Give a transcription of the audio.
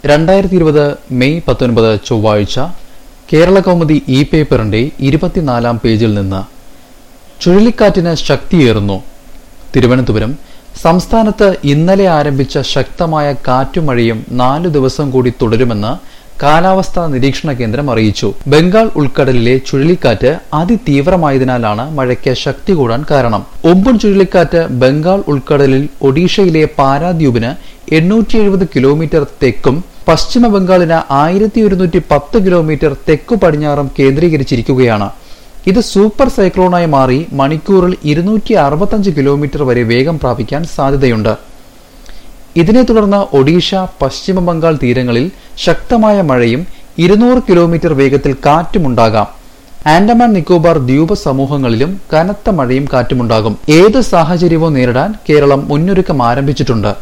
രണ്ടായിരത്തി ഇരുപത് മെയ് പത്തൊൻപത് ചൊവ്വാഴ്ച കേരള കൗമുദി ഇ പേപ്പറിന്റെ ഇരുപത്തിനാലാം പേജിൽ നിന്ന് ചുഴലിക്കാറ്റിന് ശക്തിയേറുന്നു തിരുവനന്തപുരം സംസ്ഥാനത്ത് ഇന്നലെ ആരംഭിച്ച ശക്തമായ കാറ്റും മഴയും നാലു ദിവസം കൂടി തുടരുമെന്ന് കാലാവസ്ഥാ നിരീക്ഷണ കേന്ദ്രം അറിയിച്ചു ബംഗാൾ ഉൾക്കടലിലെ ചുഴലിക്കാറ്റ് അതിതീവ്രമായതിനാലാണ് മഴയ്ക്ക് ശക്തി കൂടാൻ കാരണം ഒമ്പുൺ ചുഴലിക്കാറ്റ് ബംഗാൾ ഉൾക്കടലിൽ ഒഡീഷയിലെ പാരാദ്വീപിന് എണ്ണൂറ്റി എഴുപത് കിലോമീറ്റർ തെക്കും പശ്ചിമ ബംഗാളിന് ആയിരത്തി ഒരുന്നൂറ്റി പത്ത് കിലോമീറ്റർ തെക്കു പടിഞ്ഞാറും കേന്ദ്രീകരിച്ചിരിക്കുകയാണ് ഇത് സൂപ്പർ സൈക്ലോണായി മാറി മണിക്കൂറിൽ ഇരുന്നൂറ്റി അറുപത്തഞ്ച് കിലോമീറ്റർ വരെ വേഗം പ്രാപിക്കാൻ സാധ്യതയുണ്ട് ഇതിനെ തുടർന്ന് ഒഡീഷ പശ്ചിമ ബംഗാൾ തീരങ്ങളിൽ ശക്തമായ മഴയും ഇരുന്നൂറ് കിലോമീറ്റർ വേഗത്തിൽ കാറ്റുമുണ്ടാകാം ആൻഡമാൻ നിക്കോബാർ ദ്വീപ സമൂഹങ്ങളിലും കനത്ത മഴയും കാറ്റുമുണ്ടാകും ഏത് സാഹചര്യവും നേരിടാൻ കേരളം മുന്നൊരുക്കം ആരംഭിച്ചിട്ടുണ്ട്